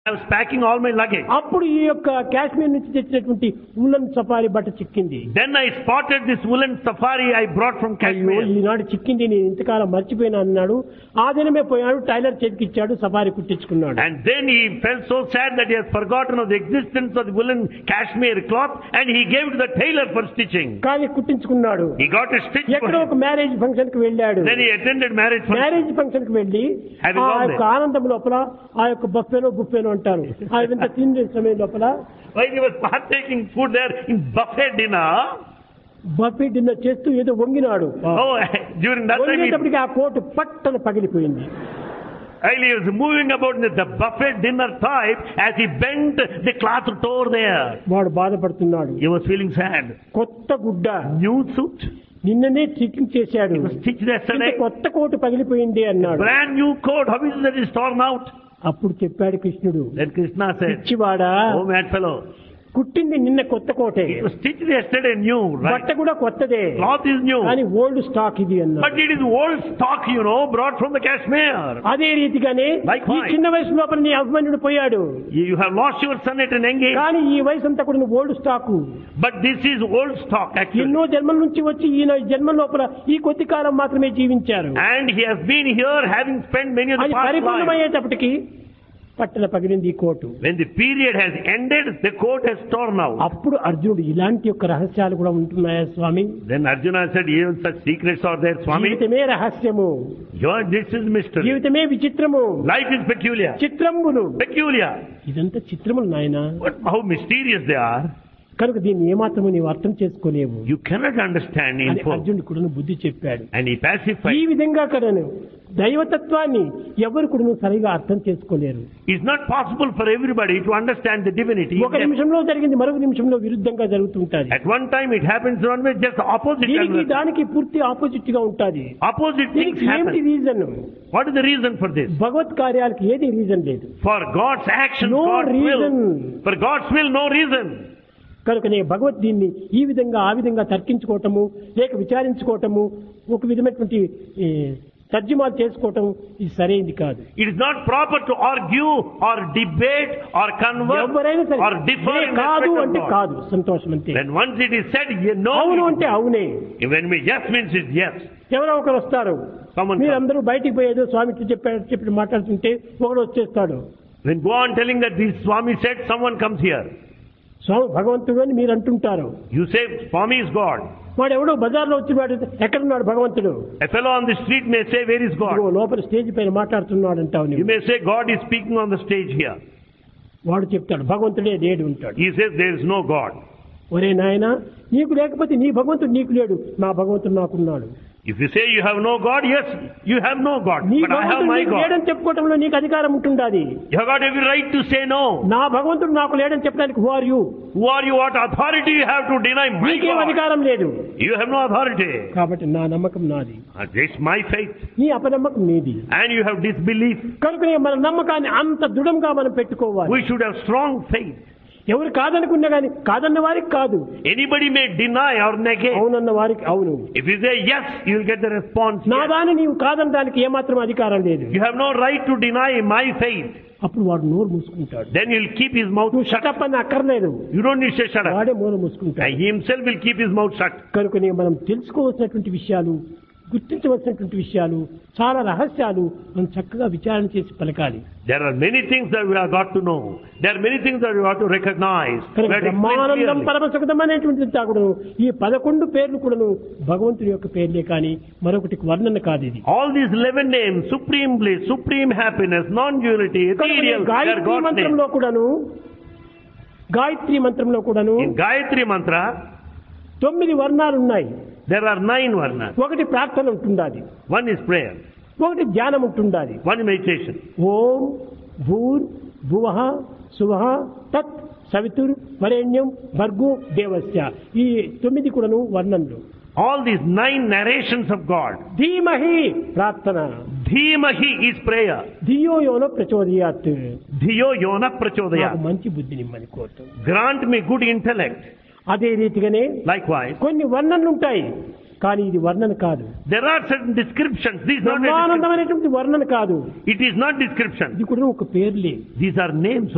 I was packing all my luggage. అప్పుడు ఈ యొక్క కాశ్మీర్ నుంచి తెచ్చినటువంటి ఉల్లన్ సఫారీ బట్ట చిక్కింది Then I spotted this woolen safari I brought from అయ్యో Kashmir. ఈనాడు చిక్కింది నేను ఇంతకాలం మర్చిపోయినా అన్నాడు ఆ దినమే పోయాడు టైలర్ చేతికి ఇచ్చాడు సఫారీ కుట్టించుకున్నాడు And then he felt so sad that he has forgotten of the existence of the woolen cashmere cloth and he gave to the tailor for stitching. కానీ కుట్టించుకున్నాడు He got a stitch for ఎక్కడో ఒక him. Marriage function కి వెళ్ళాడు Then he attended marriage function. Marriage function కి వెళ్ళి Having ఆ gone యొక్క there. ఆనందం లోపల ఆ యొక్క బఫెనో బుఫెనో అంటారు ఆ విధంగా తిండి సమయం లోపల While he was partaking food there in buffet dinner, buffet dinner చేస్తూ ఏదో వంగినాడు oh, during that time, he, వంగేటప్పటికి ఆ కోటు పట్టన పగిలిపోయింది while he was moving about in the buffet dinner type, as he bent, the cloth tore there. వాడు బాధపడుతున్నాడు He was feeling sad. కొత్త గుడ్డ New suit, నిన్ననే stitching చేశాడు it was stitched ఇంత yesterday. కొత్త కోటు పగిలిపోయింది అన్నాడు Brand new coat, how is it that it's torn out? అప్పుడు చెప్పాడు కృష్ణుడు Then Krishna said, పిచ్చివాడా Oh mad fellow, కుట్టింది నిన్న కొత్త కోటే it was stitched yesterday new, right? బట్ట కూడా కొత్తదే Cloth is new. కానీ ఓల్డ్ స్టాక్ ఇది అన్నాడు But it is old stock, you know, brought from the Kashmir. అదే రీతిగానే ఈ Likewise. చిన్న వయసు లోపల నీ అభిమన్యుడు పోయాడు You you have lost your son at an young age. కానీ ఈ వయసు అంతా కూడా old stock But this is old stock actually. ఎన్నో జన్మల నుంచి వచ్చి ఈయన జన్మ లోపల ఈ కొద్ది కాలం మాత్రమే జీవించారు And he has been here having spent many of the అది past life. పరిపూర్ణమయ్యేటప్పటికి పట్టణ పగిలింది ఈ coat When the period has ended, the coat has torn out. అప్పుడు అర్జునుడు ఇలాంటి యొక్క రహస్యాలు కూడా ఉంటున్నాయా స్వామి Then Arjuna said, even such secrets are there, Swami. జీవితమే రహస్యము Your, this is mystery. జీవితమే విచిత్రము Life is peculiar. చిత్రంబులు Peculiar. ఇదంతా చిత్రములు నాయన But how mysterious they are. కనుక దీన్ని ఏమాత్రము నీవు అర్థం చేసుకోలేవు You cannot understand అని info. అర్జునుడు కూడా బుద్ధి చెప్పాడు And he ఈ pacified. విధంగా కడను దైవతత్వాన్ని ఎవరు కూడా సరిగా అర్థం చేసుకోలేరు It's not possible for everybody to understand the divinity. ఒక నిమిషంలో జరిగింది మరొక నిమిషంలో విరుద్ధంగా జరుగుతుంటది At one time it happens one way, just opposite. దీనికి and దానికి పూర్తి ఆపోజిట్ గా ఉంటది Opposite things దీనికి ఏమిటి happen. Reason What is the reason for this? భగవత్ కార్యాలకి ఏది రీజన్ లేదు For God's action, No God's reason. will. For God's will, no reason. కనుకనే భగవద్ దీన్ని ఈ విధంగా ఆ విధంగా తర్కించుకోవటము లేక విచారించుకోవటము ఒక విధమైనటువంటి ఏ, తర్జుమాలు చేసుకోవటం ఇది సరైనది కాదు It is not proper to argue or debate or converse ఎవరైనా సరే or differ "లే, in కాదు respect of అంటే God. కాదు సంతోషం అంతే When once it is said, you know, అవును అంటే అవునే when we yes means it's yes. ఎవరో ఒకరు వస్తారు Someone మీరందరూ బయటికి పోయేదో స్వామికి చెప్పాడు చెప్పి మాట్లాడుతుంటే ఒకడు వచ్చేస్తాడు When go on telling that this Swami said, someone comes here. స్వామి భగవంతుడు అని మీరు అంటుంటారు You say Swami is God. వాడు ఎవడో బజార్లో వచ్చి వాడు ఎక్కడున్నాడు భగవంతుడు A fellow on the street may say, where is ఇదిగో God? లోపల స్టేజ్ పైన మాట్లాడుతున్నాడు అంటావు You నువ్వు may say God is speaking on the stage here. వాడు చెప్తాడు భగవంతుడే లేడు ఉంటాడు He says there is no God. ఒరే నాయన నీకు లేకపోతే నీ భగవంతుడు నీకు లేడు నా భగవంతుడు నాకున్నాడు If you say you have no God, yes, you have no God. నీ But I have భగవంతుడు my నీకు God. లేడని చెప్పుకోవటంలో నీకు అధికారం ఉంటుండాది You have got every right to say no. నా భగవంతుడు నాకు లేడని చెప్పడానికి who are you Who are you? What authority you have to deny my నీకేం God? అధికారం లేదు You have no authority. కాబట్టి నా నమ్మకం నాది And It's my faith. నీ అపనమ్మకం నీది And you have disbelief. కనుక మన నమ్మకాన్ని అంత దృఢంగా మనం పెట్టుకోవాలి We should have strong faith. ఎవరు కాదనుకున్నా గాని కాదన్న వారికి కాదు Anybody may deny or negate. అవునన్న వారికి అవును If you say yes, you will get the response. నా Yes. దాన్ని నీవు కాదనడానికి ఏమాత్రం అధికారం లేదు You have no right to deny my faith. అప్పుడు వాడు నోరు మూసుకుంటాడు Then he'll keep his mouth నువ్వు shut. షటప్ అని అక్కర్లేదు You don't need to say shut up. వాడే మూల మూసుకుంటాడు And he himself will keep his mouth shut. కనుకనే మనం తెలుసుకోవాల్సినటువంటి విషయాలు గుర్తించవలసినటువంటి విషయాలు చాలా రహస్యాలు మనం చక్కగా విచారణ చేసి పలకాలి There are many things that we have got to know. There are many things that we have to recognize. We కనుక have to explain Brahmanandam clearly. పరమసుఖదం అనేటువంటి కూడాను ఈ పదకొండు పేర్లు కూడాను భగవంతుని యొక్క పేర్లే కానీ మరొకటి వర్ణన కాదు ఇది All these 11 names, supreme bliss, supreme happiness, non-unity, కనుకనే ethereal, they are Gayatri God's names. మంత్రంలో కూడాను గాయత్రి మంత్రంలో కూడాను In Gayatri Mantra, తొమ్మిది వర్ణాలు ఉన్నాయి there are nine varnas. ఒకటి ప్రార్థన ఉంటుండాలి One is prayer, ఒకటి ధ్యానం ఉంటుండాలి one is meditation. ఓం భూర్ భువ శువ తత్ సవితుర్ వరేణ్యం భర్గో దేవస్య ఈ తొమ్మిది కూడాను వర్ణనలు All these nine narrations of God. ధీమహి ప్రార్థన Dhimahi is prayer. ధియో యోన ప్రచోదయాత్ Dhiyo yona నాకు prachodaya. మంచి బుద్ధిని ఇమ్మని కోరుతుంది Grant me good intellect. అదే రీతిగానే Likewise, కొన్ని వర్ణనలు ఉంటాయి కానీ ఇది వర్ణన కాదు there are certain descriptions. These are not descriptions. బ్రహ్మానందమైనటువంటి వర్ణన కాదు It is not description. ఇది కూడా ఒక పేర్లే These are names